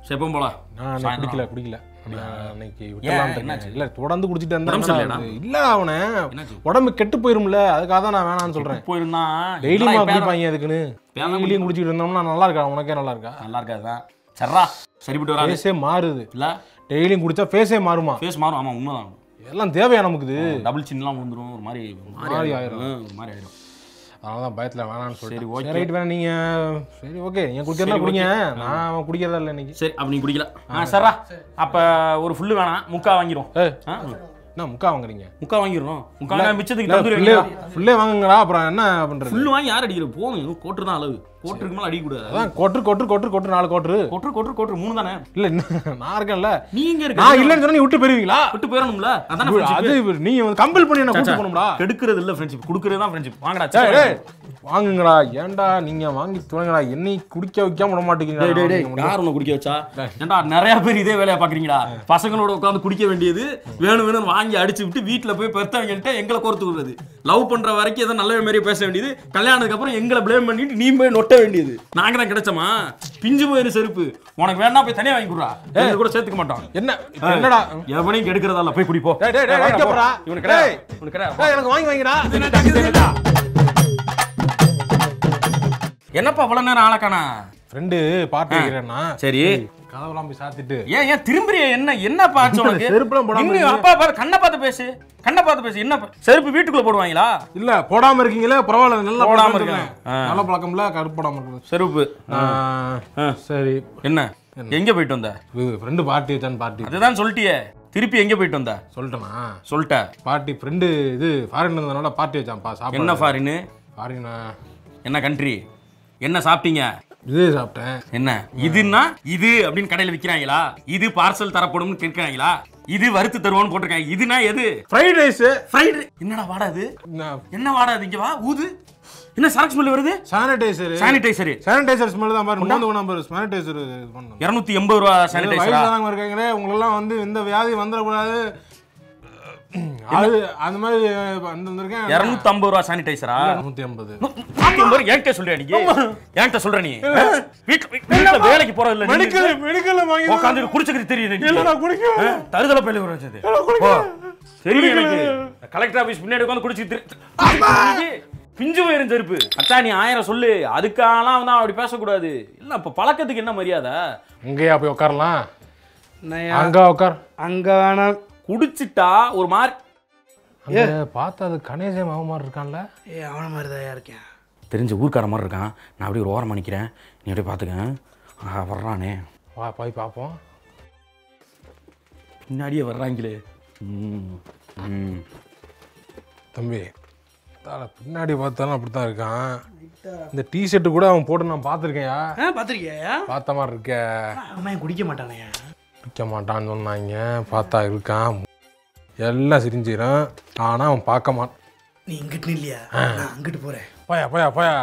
சரி எப்பவும் போலாம் நான் அன்னைக்கு குடிக்கல குடிக்கல நான் அன்னைக்கு ஏன், விட்டுலாம்னு என்னாச்சு? இருக்கேன். இல்ல தொடர்ந்து குடிச்சிட்டு உடம்பு இருந்தா சரியில்லைடா? இல்ல அவனே என்னாச்சு? உடம்பு கெட்டு போயிரும்ல அதுக்காக தான் நான் வேணாம்னு சொல்றேன் போயிருந்தான் டெய்லியுமா இதெல்லாம் இப்ப குடிப்பாங்க அதுக்குன்னு பேரம் டெய்லியும் குடிச்சிட்டு இருந்தோம்னா நல்லா இருக்கா உனக்கே நல்லா இருக்கா நல்லா இருக்காதுதான் சர்ரா சரிப்பட்டு வராது ஃபேஸே மாறுது இல்ல டெய்லியும் குடிச்சா ஃபேஸே மாறுமா ஃபேஸ் மாறும் ஆமா உண்மைதான் எல்லாம் தேவையா நமக்கு இது டபுள் சின்லாம் விழுந்துரும் ஒரு மாதிரி மாதிரி ஆயிரும். ம், ஒரு மாதிரி ஆயிரும் அதனால தான் பயத்துல வேணாம்னு சரி, சொல்லிட்டு okay. சரி ரைட் வேணா நீங்க சரி ஓகே நீங்க குடிக்கிறதா சரி, குடிங்க நான் குடிக்கிறதா இல்லை இன்னைக்கு சரி அப்ப நீ குடிக்கல ஆ சர்ரா அப்ப ஒரு ஃபுல்லு வேணாம் முக்கா வாங்கிரும் ஏய் ஆ? என்ன முக்கா வாங்குறீங்க முக்கா வாங்கிடணும் முக்கா வாங்கினா மிச்சத்துக்கு இல்ல, தந்துரு ஃபுல்லே ஃபுல்லே வாங்குங்கடா அப்புறம் என்ன பண்றது ஃபுல்லு வாங்கி யார் அடிக்கிற போதும் இன்னும் கோட்டு தான் அளவு கோட்டுக்கு மேல அடிக்கக்கூடாது அதான் கொட்டு கொட்டு கொட்டு கொட்டு நாலு கோட்டு கொட்டு கொட்டு கொட்டு மூணு தானே இல்ல இன்னும் நான் இருக்கேன்ல நீ எங்க இருக்க நான் இல்லைன்னு சொன்னா நீ விட்டு போயிருவீங்களா விட்டு போயிடணும்ல அதானே அது friendship. இவர் நீங்க வந்து கம்பல் பண்ணி என்ன கூட்டு போகணும்டா கெடுக்கிறது இல்ல ஃப்ரெண்ட்ஷிப் குடுக்கறது தான் ஃப்ரெண்ட்ஷிப் வாங்கடா டேய், சரி. டேய், வாங்குங்கடா ஏன்டா நீங்க வாங்கி துவங்கடா என்னை குடிக்க வைக்காம விட டேய் டேய் டேய் மாட்டேங்கிறீங்க யார் உன்னை குடிக்க வச்சா ஏன்டா நிறைய பேர் இதே வேலையா பாக்குறீங்களா பசங்களோட உட்காந்து குடிக்க வேண்டியது வேணும் வேணும் வாங்கி அடிச்சு விட்டு வீட்டுல போய் பெருத்தவங்கள்ட்ட எங்களை கோர்த்து விடுறது லவ் பண்ற வரைக்கும் ஏதோ நல்ல மாதிரி பேச வேண்டியது கல்யாணத்துக்கு அப்புறம் எங்களை ப்ளேம் பண்ணிட்டு நீ போய் நொட்ட வேண்டியது நாங்க தான் கிடைச்சோமா பிஞ்சு போயிரு செருப்பு உனக்கு வேணா போய் தனியா வாங்கி கொடுறா எங்க கூட சேர்த்துக்க மாட்டோம் என்ன இப்ப என்னடா எவனையும் கெடுக்கிறதா இல்ல போய் குடிப்போ டேய், டேய், டேய், வைக்கப்படுறா. இவனுக்கு கிடையாது டேய். இவனுக்கு கிடையாது டேய், எனக்கு வாங்கி வாங்கிடா என்னப்பா அவ்வளவு நேரம் ஆளக்கானா ஃப்ரெண்டு பார்ட்டி வைக்கிறேன்னா சரி கதவெல்லாம் போய் சாத்திட்டு ஏன் ஏன் திரும்புறிய என்ன என்ன பாச்சு உனக்கு செருப்புலாம் போடாம இன்னும் இருக்கீங்க. அப்பா பாரு கண்ணை பார்த்து பேசு கண்ணை பார்த்து பேசு என்ன ப- செருப்பு வீட்டுக்குள்ள போடுவாங்களா இல்ல போடாம இருக்கீங்களே பரவாயில்ல நல்ல போடாம பழக்கம் இருக்கேன். இருக்கேன். நல்ல பழக்கம்ல கருப்பு போடாம இருக்குது செருப்பு ஆ. சரி என்ன எங்க போயிட்டு வந்த ஃப்ரெண்டு பார்ட்டி வச்சான் பார்ட்டி அதுதான் சொல்லிட்டியே திருப்பி எங்க போயிட்டு வந்த சொல்லிட்டேனா சொல்லிட்ட பார்ட்டி ஃப்ரெண்டு இது ஃபாரின் இருந்ததுனால பார்ட்டி வச்சான்ப்பா சாப்பாடு என்ன ஃபாரின்னு ஃபாரினா என்ன கண்ட்ரி என்ன சாப்பிட்டீங்க இது சாப்பிட்டேன் என்ன இதுன்னா இது அப்படின்னு கடையில விக்கிறாங்களா இது பார்சல் தரப்படும்னு கேட்கிறாங்களா இது வறுத்து தருவோம்னு போட்டிருக்காங்க இதுனா எது ஃப்ரைட் ரைஸ் ஃப்ரைட் என்னடா வாடா அது என்ன வாடா அது இங்க வா ஊது என்ன சரக்கு ஸ்மெல் வருது சானிடைசர் சானிடைசர் சானிடைசர் ஸ்மெல் தான் பாரு மூணு நம்பர் சானிடைசர் இது பண்ணணும் இருநூத்தி எண்பது ரூபா சானிடைசரா வயசானவங்க இருக்காங்களே உங்களெல்லாம் வந்து எந்த வியாதி வந்துடக்கூடாது அது அந்த மாதிரி அந்த வந்திருக்கேன் இருநூத்தி ஐம்பது ரூபா சானிடைசரா நூத்தி ஐம்பது நூத்தி ஐம்பது என்கிட்ட சொல்றியா நீ என்கிட்ட சொல்ற நீ வீட்டுல வீட்டுல வேலைக்கு போறது இல்ல மெடிக்கல் மெடிக்கல் வாங்கி உட்காந்து குடிச்சுக்கிட்டு தெரியுது இல்ல நான் குடிக்க தருதல பயில வச்சது சரி எனக்கு கலெக்டர் ஆபீஸ் பின்னாடி உட்காந்து குடிச்சுக்கிட்டு திரு- பிஞ்சு போயிரும் செருப்பு அச்சா நீ ஆயிரம் சொல்லு அதுக்காலாம் வந்து அப்படி பேசக்கூடாது இல்ல இப்ப பழக்கத்துக்கு என்ன மரியாதை அங்கேயா போய் உட்காரலாம் நயா அங்க உட்கார் அங்க வேணாம் குடிச்சிட்டா ஒரு மாதிரி அங்க பார்த்தா அது கணேசே மாவு மாதிரி இருக்கான்ல ஏ அவன மாதிரி தான் இருக்கேன் தெரிஞ்ச ஊர்க்கார மாதிரி இருக்கான் நான் அப்படியே ஒரு ஓரமா நிக்கிறேன் நீ அப்படியே பாத்துக்க ஆஹா, வர்றானே வா போய் பார்ப்போம் பின்னாடியே வர்றாங்களே ம் ம் தம்பி தால பின்னாடி பார்த்தாலும் அப்படித்தான் இருக்கான் இந்த டி ஷர்ட் கூட அவன் போட்டு நான் பார்த்துருக்கேன்யா ஆ பாத்திருக்கியா பார்த்த மாதிரி இருக்க அவன் குடிக்க மாட்டானே பிடிக்க மாட்டான்னு சொன்னாங்க பார்த்தா இருக்கான் எல்லாம் சிரிஞ்சிடும் ஆனால் அவன் பார்க்க மாட்டான் நீ இங்கிட்டு இல்லையா நான் அங்கிட்டு போறேன் போயா போயா போயா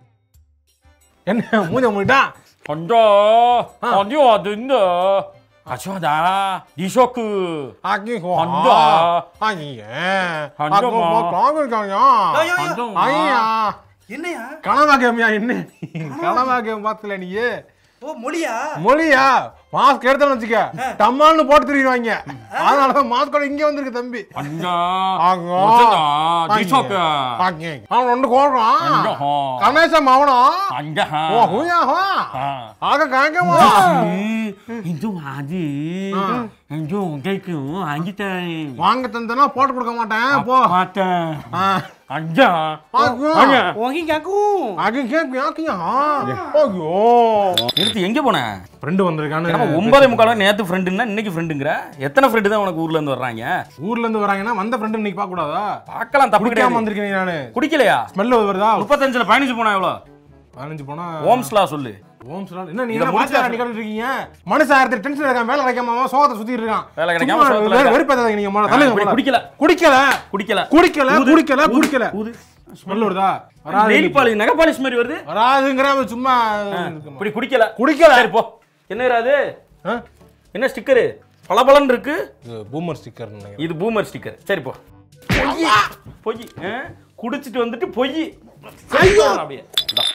என்ன மூஞ்ச மூடிட்டான் கொஞ்சோ கொஞ்சம் அது இந்த அச்சோதா டிஷோக்கு ஆக்கி அண்டா. அண்டா, மா. இருக்காங்க ஐயா என்னையா கனவா கேமியா என்ன கனவா கேம் பார்த்தல நீ ஓ மொழியா மொழியா மாஸ்க் எடுத்தோன்னு வச்சுக்க டம்மான்னு போட்டு திரிவாங்க அதனாலதான் மாஸ்கோட இங்க வந்திருக்கு தம்பி கொஞ்சோ ஆங்கோ. டிஷோக்கு ஆக்கி. அவன் ரெண்டு கோடுறான் அண்டா. கணேசம் அவனும் அண்டா ஓ ஹூயா ஹூ ஆக காங்கமா இது அது இது உங்களுக்கு வாங்கிட்டேன் வாங்க தந்தனா போட்டு கொடுக்க மாட்டேன் போ பார்த்தேன் ஆ. அஞ்சா ஆக்கியோ. உங்கி கேக்கும் ஆக்கி கேக்கு ஆக்கியா ஐயோ நிறுத்தி எங்க போன ஃப்ரெண்டு வந்திருக்கான்னு நம்ம ஒன்பதே முக்கால் நேத்து ஃப்ரெண்டுன்னா இன்னைக்கு ஃப்ரெண்டுங்கிற எத்தனை ஃப்ரெண்டு தான் உனக்கு ஊர்ல இருந்து வர்றாங்க ஊர்ல இருந்து வராங்கன்னா வந்த ஃப்ரெண்டு இன்னைக்கு பார்க்க கூடாதா பார்க்கலாம் தப்பு குடிக்காம கிடையாது வந்திருக்கேன் நானு குடிக்கலையா ஸ்மெல் வருதா முப்பத்தஞ்சுல பதினஞ்சு போனா எவ்வளோ பதினஞ்சு போனா ஓம்ஸ்லா சொல்லு ஓம்ஸ் நாள். என்ன நீங்க இதை என்ன முடிச்சா வாட்ச் நிக்கிட்டு இருக்கீங்க மனுஷன் ஆயிரத்தி டென்ஷன் இருக்கான் வேலை கிடைக்காம அவன் சோகத்தை சுத்திட்டு இருக்கான் வேலை கிடைக்காம சும்மா சோகத்துல வெறு- இருக்கான். வெறுப்பேத்தாதீங்க நீங்க முதல்ல. ஆ, தள்ளுங்க இப்படி முதல்ல. குடிக்கல. குடிக்கல குடிக்கல குடிக்கல ஊது. குடிக்கல ஊது. குடிக்கல ஊது ஸ்மெல் வருதா வராது நெயில் பாலிஷ் நகை பாலிஷ் மாதிரி வருது வராதுங்கிற அவன் சும்மா இருக்குமா. இப்படி குடிக்கல குடிக்கல சரி போ என்ன அது ஆ? என்ன ஸ்டிக்கரு பளபளன்னு இருக்கு இது பூமர் ஸ்டிக்கர் நினைக்கிறேன் இது பூமர் ஸ்டிக்கர் சரி போ பொய் பொய் ஆ? குடிச்சிட்டு வந்துட்டு பொய் அப்படியே இந்தா.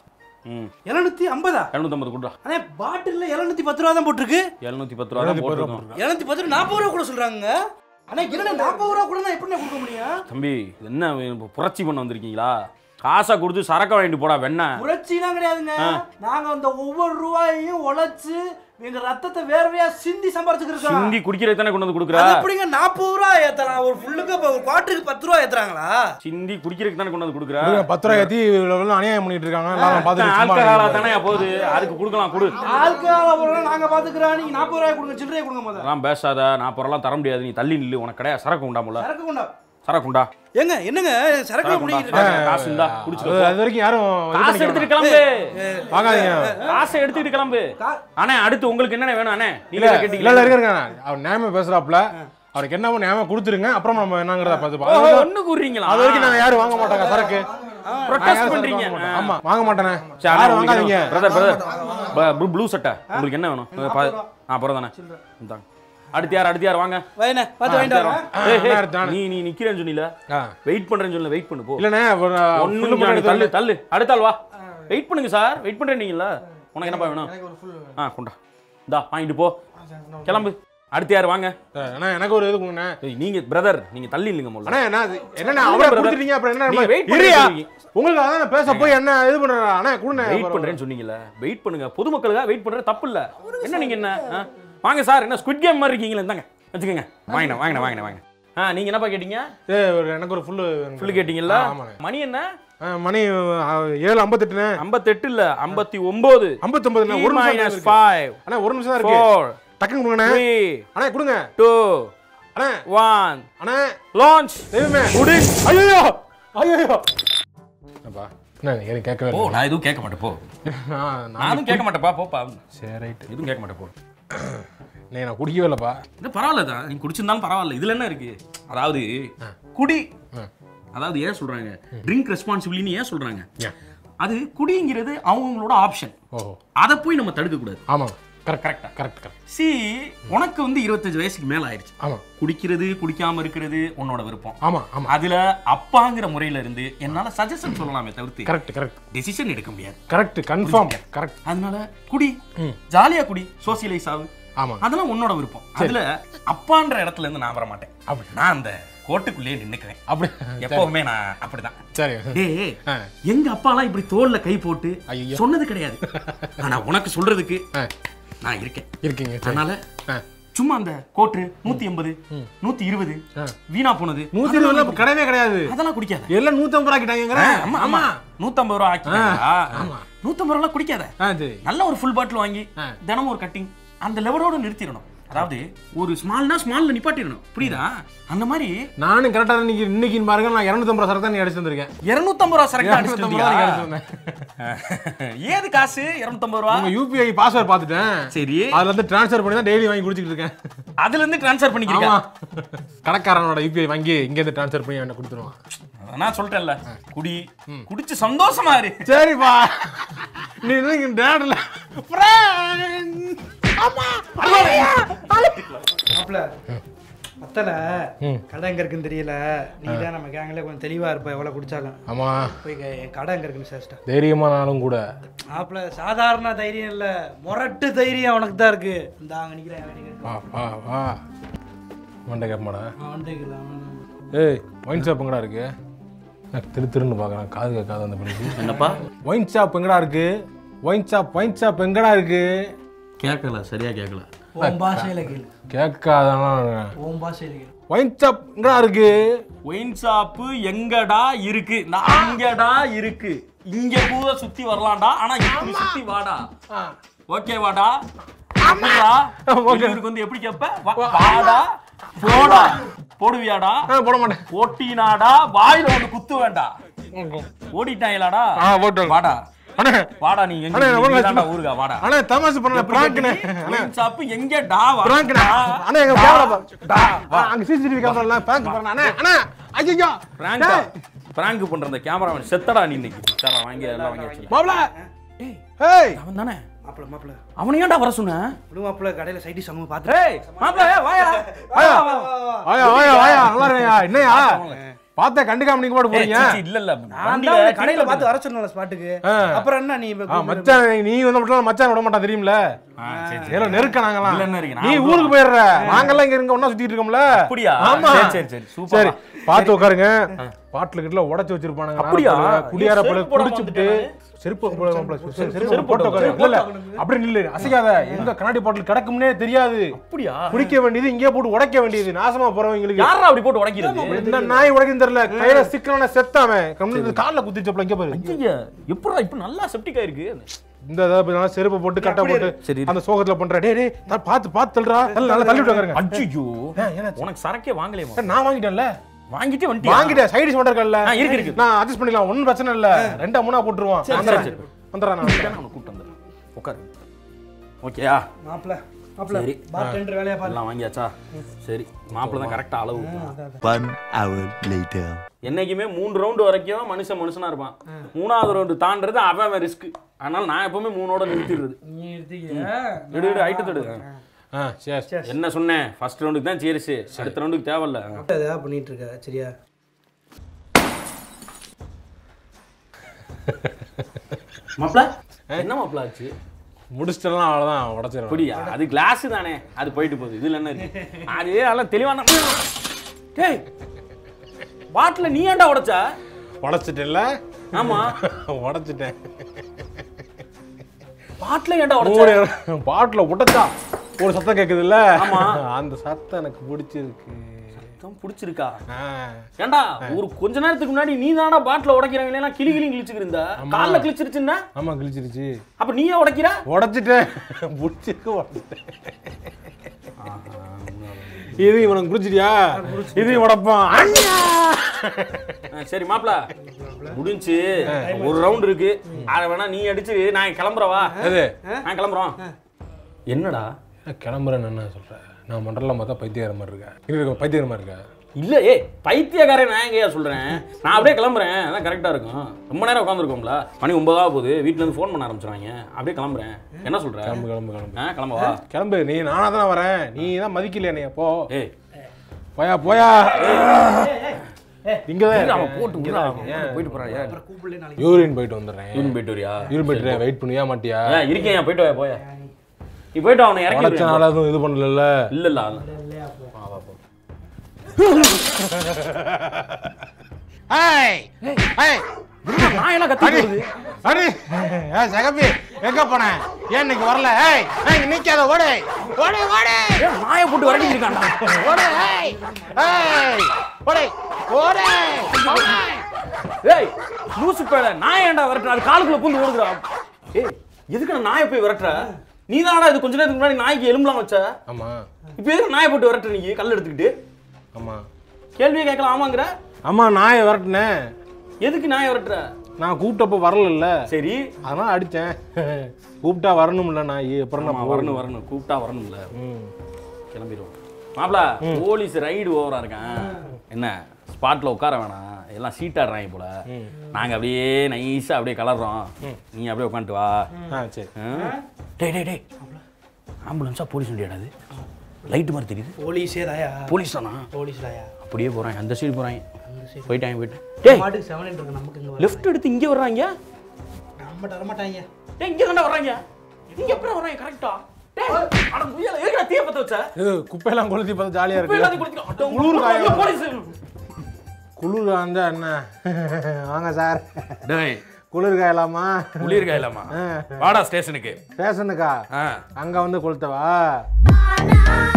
ம் எழுநூத்தி ஐம்பதா எழுநூத்தம்பது கொடுறா அண்ணே பாட்டில்ல எழுநூத்தி பத்து ரூபா தான் போட்டிருக்கு எழுநூத்தி பத்து ரூபா தான் போட்டிருக்கோம் எழுநூத்தி பத்து ரூபா நாற்பது ரூபா கூட சொல்றாங்க அண்ணா என்ன நாற்பது ரூபா கூட நான் எப்படி கொடுக்க முடியும் தம்பி இது என்ன இப்ப புரட்சி பண்ண வந்திருக்கீங்களா காசை கொடுத்து சரக்க வாங்கிட்டு போடா வெண்ணெய் புரட்சிலாம் கிடையாதுங்க நாங்க அந்த ஒவ்வொரு ரூபாயையும் உழைச்சு எங்க ரத்தத்தை வேர்வையா சிந்தி சம்பாரிச்சுக்கிறோம் சிந்தி குடிக்கிறதுக்கு தானே கொண்டு வந்து கொடுக்குற அது எப்படிங்க நாற்பது ரூபா ஏத்தலாம் ஒரு ஃபுல்லுக்கு இப்ப ஒரு குவார்ட்டருக்கு பத்து ரூபா ஏத்துறாங்களா சிந்தி குடிக்கிறதுக்கு தானே கொண்டு வந்து கொடுக்குற கொடுங்க, பத்து ரூபாய் ஏற்றி இவ்வளவு அநியாயம் பண்ணிட்டு இருக்காங்க எல்லாரும் பார்த்துட்டு சும்மா ஆல்கஹாலா இருக்காங்க. தானே போகுது அதுக்கு கொடுக்கலாம் கொடு ஆளுக்கால பொருள் நாங்க பாத்துக்கிறோம் நீங்க நாற்பது ரூபாய் கொடுங்க சில்லறையை கொடுங்க முதல்ல அதெல்லாம் பேசாத நான் பொருளாம் தர முடியாது நீ தள்ளி நில்லு உனக்கு கிடையாது சரக்கு உண்டாமுல சரக்கு கொண்டா சரக்கு உண்டா ஏங்க என்னங்க சரக்கு சரக்கு முடிக்கிட்டு உண்டா இருக்காங்க காசு இருந்தா அது குடிச்சுக்கோ அது வரைக்கும் யாரும் இது காசு பண்ணிக்க எடுத்துட்டு கிளம்பு வேணாம். வாங்காதீங்க காசை எடுத்துட்டு கிளம்பு கா- அண்ணே அடுத்து உங்களுக்கு என்னென்ன வேணும் அண்ணே இல்ல நீங்க இல்ல கேட்டீங்களா இல்ல இருங்க அவர் நியாயமா பேசுறாப்ல அவருக்கு என்ன நியாயமா கொடுத்துருங்க அப்புறம் நம்ம என்னங்கிறத பார்த்து ஓ, பார்ப்போம். ஒண்ணு கூறுறீங்களா அது வரைக்கும் நாங்க யாரும் வாங்க மாட்டாங்க சரக்கு ப்ரொடெஸ்ட் யாரும் பண்றீங்க சரக்கு வாங்க மாட்டோம். ஆமா வாங்க மாட்டேனே சரி, அண்ணே, யாரும் உங்களுக்கு வாங்காதீங்க என்ன- பிரதர் பிரதர் ப்ளூ சட்டை உங்களுக்கு என்ன வேணும் பா- ஆ அப்புறம் தானே இந்தாங்க அடுத்து யார் அடுத்து யார் வாங்க வைண்ணே பார்த்து வாங்கிட்டு வாங்க ஏய், ஏய், அடுத்து நானு. நீ நீ நிக்கிறேன்னு சொன்னீல ஆ. வெயிட் பண்றேன்னு சொல்லல வெயிட் பண்ணு போ இல்லண்ணே ஒரு, ஒண்ணும் full இல்ல, நீ பண்ணி தள்ளு தள்ளு அடுத்த ஆள் வா வெயிட் பண்ணுங்க சார் வெயிட் பண்றேன்னீங்கல்ல உனக்கு என்னப்பா வேணும் ஆ கொண்டா இந்தா வாங்கிட்டு போ கிளம்பு அடுத்து யார் வாங்க அண்ணா எனக்கு ஒரு இது கொடுங்கண்ணே ஏய், நீங்க பிரதர் நீங்க தள்ளி இல்லைங்க முதல்ல அண்ணா என்ன அது- என்னண்ணா இல்ல அவரை brother. கொடுத்துட்டீங்க அப்புறம் என்ன நீங்க நம்ம- wait பண்ணி இருயா. சொல்லுவீங்க. உங்களுக்கு அதான் நான் பேச போய் என்ன இது பண்றா அண்ணா கொடுண்ணே வெயிட் பண்றேன்னு சொன்னீங்கல்ல வெயிட் பண்ணுங்க பொதுமக்களுக்காக வெயிட் பண்றது தப்பு இல்ல என்ன நீங்க என்ன ஆ? வாங்க சார் என்ன ஸ்குட் கேம் மாதிரி இருக்கீங்களா இந்தாங்க வச்சுக்கோங்க வாங்கினேன் வாங்கினேன் வாங்கினேன் வாங்க ஆ நீங்க என்னப்பா கேட்டீங்க ஏய், ஒரு எனக்கு ஒரு ஃபுல்லு ஃபுல்லு கேட்டீங்கல்ல ஆ, ஆமாண்ணே. மணி என்ன மணி ஆ, ஏழு ஐம்பத்தெட்டுண்ணே ஐம்பத்தெட்டு இல்ல ஐம்பத்தி ஒன்பது ஐம்பத்தொன்பதுண்ணே ஒரு நிமிஷம் தான் மைனஸ் இருக்கு. ஃபைவ் அண்ணா ஒரு நிமிஷம் தான் இருக்கு ஃபோர் டக்குன்னு கொடுங்கண்ணே த்ரீ அண்ணா கொடுங்க டூ அண்ணா ஒன் அண்ணா லான்ச் தெய்வமே குடி ஐயோ ஐயோ அப்பா என்ன எனக்கு கேட்கவே ஓ இல்லை நான் எதுவும் கேட்க மாட்டேன் போ நான் நான் நானும் கேட்க மாட்டேப்பா போப்பா சரி ரைட்டு எதுவும் கேட்க மாட்டேன் போ நீ நான் குடிக்கவே இல்லைப்பா இது பரவாயில்ல தான் நீ குடிச்சிருந்தாலும் பரவாயில்ல இதுல என்ன இருக்கு அதாவது குடி அதாவது ஏன் சொல்றாங்க ட்ரிங்க் ரெஸ்பான்சிபிலிட்டின்னு ஏன் சொல்றாங்க ஏன்? அது குடிங்கிறது அவங்களோட ஆப்ஷன் ஓஹோ அதை போய் நம்ம தடுக்க கூடாது ஆமாம் கரெக்ட் கரெக்டா கரெக்ட் கரெக்ட் சி உனக்கு வந்து இருபத்தஞ்சு வயசுக்கு மேல ஆயிடுச்சு ஆமாம் குடிக்கிறது குடிக்காம இருக்கிறது உன்னோட விருப்பம் ஆமாம் ஆமாம் அதுல அப்பாங்கிற முறையில இருந்து என்னால சஜஷன் சொல்லலாமே தவிர்த்து கரெக்ட் கரெக்ட் டெசிஷன் எடுக்க முடியாது கரெக்ட் கன்ஃபார்ம் கரெக்ட் அதனால குடி ஜாலியா குடி சோசியலைஸ் ஆகு ஆமாம் அதெல்லாம் உன்னோட விருப்பம் அதுல அப்பான்ற இடத்துல இருந்து நான் வர மாட்டேன் அப்படி. நான் அந்த கோட்டுக்குள்ளேயே நின்னுக்கிறேன் அப்படி எப்பவுமே நான் அப்படிதான் சரி டேய் ஆ. எங்க அப்பாலாம் இப்படி தோல்ல கை போட்டு ஐயையோ. சொன்னது கிடையாது ஆனா உனக்கு சொல்றதுக்கு ஆ நான் இருக்கேன் இருக்கீங்க சரி அதனால ஆ சும்மா அந்த கோட்டு நூத்தி எண்பது நூத்தி இருபது வீணா போனது நூற்றி இருபதுல கிடையவே கிடையாது அதெல்லாம் குடிக்காத எல்லாம் நூற்றம்பது ரூபா கிட்டாங்கிற ஆமா ஆமா நூத்தம்பது ரூபா ஆக்கி நூத்தம்பது ரூபா குடிக்காத ஆ சரி நல்ல ஒரு ஃபுல் பாட்டில் வாங்கி ஆ. தினமும் ஒரு கட்டிங் அந்த லெவலோட நிறுத்திடணும் அதாவது ஒரு ஸ்மால்னா ஸ்மால்ல நிப்பாட்டிடணும் புரியுதா அந்த மாதிரி நானும் கரெக்டாக இன்னைக்கு இன்னைக்கு பாருங்க நான் இரநூத்தம்பது ரூபா சரக்கு தான் நீ அடிச்சு வந்திருக்கேன் இருநூத்தம்பது ரூபா சரக்கு அடிச்சிட்டு இரநூத்தம்பது ரூபா நீங்க வந்தியா? அடிச்சு வந்தேன் ஏது காசு இருநூத்தம்பது ரூபா உங்க யூபிஐ பாஸ்வேர்ட் பார்த்துட்டேன் சரி அதுல இருந்து ட்ரான்ஸ்ஃபர் பண்ணி தான் டெய்லி வாங்கி குடிச்சிட்டு இருக்கேன் அதுல இருந்து ட்ரான்ஸ்ஃபர் ஆமா பண்ணிக்கிறேன் கடைக்காரனோட யூபிஐ வாங்கி இங்க இருந்து ட்ரான்ஸ்ஃபர் பண்ணி என்ன கொடுத்துருவான் நான் சொல்லிட்டேன்ல குடி குடிச்சு சந்தோஷமா இரு சரிப்பா நீ இன்னைக்கு டேட்ல மாப்பிள அத்தல கடை எங்க இருக்குன்னு தெரியல நீ தான் நம்ம கேங்ல கொஞ்சம் தெளிவா இருப்ப எவ்வளவு குடிச்சாலும் ஆமா போய் கே- என் கடை எங்க இருக்குன்னு விசாரிச்சிட்டா தைரியமானாலும் கூட மாப்பிள சாதாரண தைரியம் இல்ல முரட்டு தைரியம் உனக்கு தான் இருக்கு இந்த அங்க நிக்கிறேன் அவன் நிக்கிறேன். வா வா வா மண்டை கேட்பாடா அவன் வந்துக்கலாம், அவன் ஏய் ஒயின் ஷாப் எங்கடா இருக்கு நான் திரு திருன்னு பார்க்குறேன் காது கேட்காத அந்த பிள்ளைக்கு என்னப்பா ஒயின் ஷாப் எங்கடா இருக்கு ஒயின் ஷாப் ஒயின் ஷாப் எங்கடா இருக்கு கேட்கல சரியா கேட்கல உன் பாஷையில கேளு கேட்காதான் உன் பாஷையில கேளு ஒயின் ஷாப் எங்கடா இருக்கு ஒயின் ஷாப்பு எங்கடா இருக்கு நான் அங்கடா இருக்கு இங்க கூட சுத்தி வரலாம்டா ஆனா இப்படி சுத்தி வாடா ஓகே வாடா அப்படியா வெளியூருக்கு வந்து எப்படி கேப்ப வா- வாடா போடா போடுவியாடா ஆ போட மாட்டேன் போட்டினாடா வாயில ஒண்ணு குத்து வேண்டாம் ஓடிட்டாங்களாடா ஆ போட்டு வாடா அண்ணே வாடா நீ எங்க அண்ணே, நீ நான் தான்டா ஊருகா வாடா அண்ணே தமாசு பண்ணல பிராங்க்னே அண்ணே ஒயின் ஷாப்பு எங்க டா வா பிராங்க்னே அண்ணே எங்க கேமரா பா அங்க சிசிடிவி கேமரா பிராங்க் பண்ணல அண்ணே அண்ணே ஐயோ பிராங்க் பிராங்க் பண்ற அந்த கேமராமேன் செத்தடா நீ இன்னைக்கு தர வாங்கி எல்லாம் வாங்கி வச்சு மாப்ள ஏய் அவன் தானே மாப்பிள மாப்பிள அவனை ஏன்டா வர சொன்ன விடு மாப்பிள கடையில சைடி சமூக பாத்து ஏய் மாப்ள ஏய், வாயா ஆயா ஆயா ஆயா ஆயா நல்லா இருக்கியா என்னையா பார்த்தா கண்டுக்காம நீங்க பாட்டு போறீங்க சீ, சீ, இல்ல இல்ல நான் வண்டியில தான் உன்னை கடையில ticket பார்த்து வர சொன்னல ஸ்பாட்டுக்கு ஆ. அப்புறம் என்ன நீ இப்ப ஆ, மச்சான் நீ வந்து மட்டும் மச்சான் விட மாட்டான் தெரியுமில ஆ, சரி, சரி. ஏதோ நெருக்க நாங்கலாம் இல்ல, என்ன இருக்கு? நீ நான் ஊருக்கு போயிடுற நாங்கெல்லாம் இங்க இருக்க ஒண்ணா சுத்திட்டு இருக்கோம்ல அப்படியா ஆமா சரி சரி சரி சூப்பர் சரி பார்த்து உட்காருங்க பாட்டில் கிட்ட உடைச்சு வச்சிருப்பானுங்க அப்படியா? நாரப்பழ, குடியார ஏன் பழ செருப்பு போடாம குடிச்சுட்டு வந்துட்டேன் செருப்பு போட மாப்ள, செருப்பு செருப்பு போட்டு போட்டு உட்காரு. இல்ல இல்ல அப்படி நில்லு அசைக்காத எங்க கண்ணாடி பாட்டில் கிடக்கும்னே தெரியாது அப்படியா குடிக்க வேண்டியது இங்கே போட்டு உடைக்க வேண்டியது நாசமா போறவங்களுக்கு யாரா அப்படி போட்டு உடைக்கிறது இந்த நாய் உடைக்கும் தெரியல கையில சிக்கலான செத்தாமன் கம்முனு கால்ல குத்திச்சப்பல இங்க பாரு ஐயா எப்படா இப்ப நல்லா செப்டிக் ஆயிருக்கு இந்த ஏதாவது நல்லா செருப்பு போட்டு கட்டை போட்டு சரி. அந்த சோகத்துல பண்ற டேய் டேய் நான் பார்த்து பார்த்து தள்ளுறா தள்ளு, நல்லா தள்ளி விட்டு அஜ்ஜோ ஏன்னாச்சு? உனக்கு சரக்கே வாங்கலையேமா நான் வாங்கிட்டேன்ல வாங்கிட்டு வந்துட்டியா வாங்கிட்டேன் சைடிஸ் மட்டும் இருக்கல ஆ, இருக்கு, இருக்கு. நான் அட்ஜஸ்ட் பண்ணிக்கலாம் ஒண்ணும் பிரச்சனை இல்ல ரெண்டா மூணா போட்டுருவான் வந்துடுறேன் சரி. வந்துடுறேன் நான் நான் உன்னை கூப்பிட்டு வந்துடுறேன் உட்காரு ஓகேயா மாப்பிள மாப்பிள சரி. பார்ட்டெண்டர் வேலையா பாரு எல்லாம் வாங்கியாச்சா சரி மாப்பிள்ள தான் கரெக்டா அளவு One hour later. என்னைக்குமே மூணு ரவுண்டு வரைக்கும் மனுஷன் மனுஷனா இருப்பான் மூணாவது ரவுண்டு தாண்டறது அவன் அவன் ரிஸ்க் அதனால நான் எப்பவுமே மூணோட நிறுத்திடுறது நீ எடுத்துக்க எடு எடு ஐட்டு தடு ஆ சரி என்ன சொன்னேன் ஃபர்ஸ்ட் ரவுண்டுக்கு தான் சேரிசு அடுத்த ரவுண்டுக்கு தேவையில்ல அதான் பண்ணிட்டு இருக்க சரியா மாப்பிள என்ன மாப்பிள ஆச்சு முடிச்சிட்டலாம் அவ்வளவுதான் உடைச்சிடும் அப்படியா அது கிளாஸ் தானே அது போயிட்டு போகுது இதுல என்ன இருக்கு அது அதெல்லாம் தெளிவான டேய் பாட்டில் நீ ஏன்டா உடைச்சா உடைச்சிட்டேன்ல ஆமா உடைச்சிட்டேன் பாட்டில் ஏன்டா உடைச்சா பாட்டில உடைச்சா ஒரு சத்தம் கேக்குதுல்ல ஆமா. அந்த சத்தம் எனக்கு பிடிச்சிருக்கு சத்தம் பிடிச்சிருக்கா ஆ. ஏன்டா ஒரு கொஞ்ச நேரத்துக்கு முன்னாடி நீ தானடா பாட்டில் உடைக்கிறவங்க எல்லாம் கிளி கிளி கிழிச்சுக்கிருந்த காலில் கிழிச்சிருச்சுன்னா ஆமா கிழிச்சிருச்சு அப்ப நீயே உடைக்கிற உடைச்சிட்டேன் பிடிச்சிருக்கு உடைச்சிட்டேன் இது இவனுக்கு பிடிச்சிட்டியா இது உடைப்பான் அண்ணா! ஆ, சரி மாப்ள முடிஞ்சு ஒரு ரவுண்ட் இருக்கு அத வேணா நீ அடிச்சு நான் கிளம்புறவா எது நான் கிளம்புறோம் என்னடா நான் கிளம்புறேன்னு என்ன சொல்றேன் நான் மண்டலம் பார்த்தா பைத்தியக்கார மாதிரி இருக்கா இருக்கு பைத்தியக்கார மாதிரி இருக்கா இல்ல ஏ பைத்தியக்காரன் நான் எங்கேயா சொல்றேன் நான் அப்படியே கிளம்புறேன் அதான் கரெக்டா இருக்கும் ரொம்ப நேரம் உட்காந்துருக்கோம்ல மணி ஒன்பதா போகுது வீட்ல இருந்து ஃபோன் பண்ண ஆரம்பிச்சிருவாங்க அப்படியே கிளம்புறேன் என்ன சொல்ற கிளம்பு கிளம்பு கிளம்பு ஆ கிளம்பவா கிளம்பு நீ நானா தானே வரேன் நீ தான் மதிக்கலையா நீ போ ஏய் போயா போயா இங்கதான் இரு, அவன் இருக்கேன். போட்டு இங்கதான் விடுறா, இருக்கேன். அவன் போயிட்டு போறான் ஏன் கூப்பிடல நாளைக்கு யூரின் போயிட்டு வந்துடுறேன் யூரின் போயிட்டு வரியா யூரின் போயிட்டு வெயிட் பண்ணியா மாட்டியா ஏன் இருக்கேன் ஏன் போயிட்டு வா போய நீ போயிட்டு அவனை இறக்கி உடச்ச விடு. நாளா எதுவும் இது பண்ணல இல்ல இல்ல அதான். இல்லையா போ வா, வா, போ. நான் என்ன கத்தி போகுது அடி ஏய் சகப்பி எங்க போன ஏன் இன்னைக்கு வரல ஏய் ஏய் இங்க நிக்காத ஓடு ஓடு ஓடு ஏன் நாயை போட்டு விரட்டி இருக்கான்டா ஓடு ஏய் ஏய் ஓடு ஓடு ஏய் லூசு பேட நாய் ஏன்டா விரட்டுற அது காலுக்குள்ள பூந்து ஓடுதுடா ஏய் எதுக்கு நான் நாயை போய் விரட்டுற நீ தானடா இது கொஞ்ச நேரத்துக்கு முன்னாடி நாய்க்கு எலும்புலாம் வச்ச ஆமா இப்போ எதுக்கு நாயை போட்டு விரட்டுற நீ கல் எடுத்துக்கிட்டு ஆமா கேள்வியே கேட்கலாம் ஆமாங்கிற ஆமா நாயை விரட்டினேன் எதுக்கு நாயை விரட்டுற நான் கூப்பிட்டப்ப வரல சரி அதான் அடிச்சேன் கூப்பிட்டா வரணும்ல நாய் அப்புறம் ஆமா நான் வரணும் வரணும் கூப்பிட்டா வரணும்ல ம். கிளம்பிடுவோம் மாப்பிள போலீஸ் ரைடு ஓவரா இருக்கான் என்ன ஸ்பாட்ல உட்கார வேணாம் எல்லாம் சீட் ஆடுறாங்க போல நாங்க அப்படியே நைஸா அப்படியே கலர்றோம் நீ அப்படியே உட்காந்துட்டு வா ஆ சரி ஆ? டேய் டேய் டேய் ஆம்புலன்ஸா போலீஸ் வண்டியாடா அது லைட் மாதிரி தெரியுது போலீஸே தாயா போலீஸ் தானா போலீஸ் தாயா அப்படியே போறாங்க அந்த சைடு போறாங்க போயிட்டாங்க போயிட்டு டேய் மாட்டுக்கு செவன் இருக்கு நமக்கு இங்க வர லெஃப்ட் எடுத்து இங்க வர்றாங்க நம்ம தரமாட்டாங்க டேய் இங்க தானே வர்றாங்க இங்க எப்படி வர்றாங்க கரெக்டா டேய் அட முயல ஏகடா தீய பத்த வச்ச இது குப்பையெல்லாம் கொளுத்தி பார்த்தா ஜாலியா போய் இருக்கு எல்லாத்தையும் குளிச்சுக்க. அட, குளிர் காயம். ஐயோ, போலீஸ் குளிர் காய்ந்தா என்ன வாங்க சார் டேய் குளிர் காயலாமா குளிர் காயலாமா வாடா ஸ்டேஷனுக்கு ஸ்டேஷனுக்கா ஆ அங்க வந்து கொளுத்தவா Banana,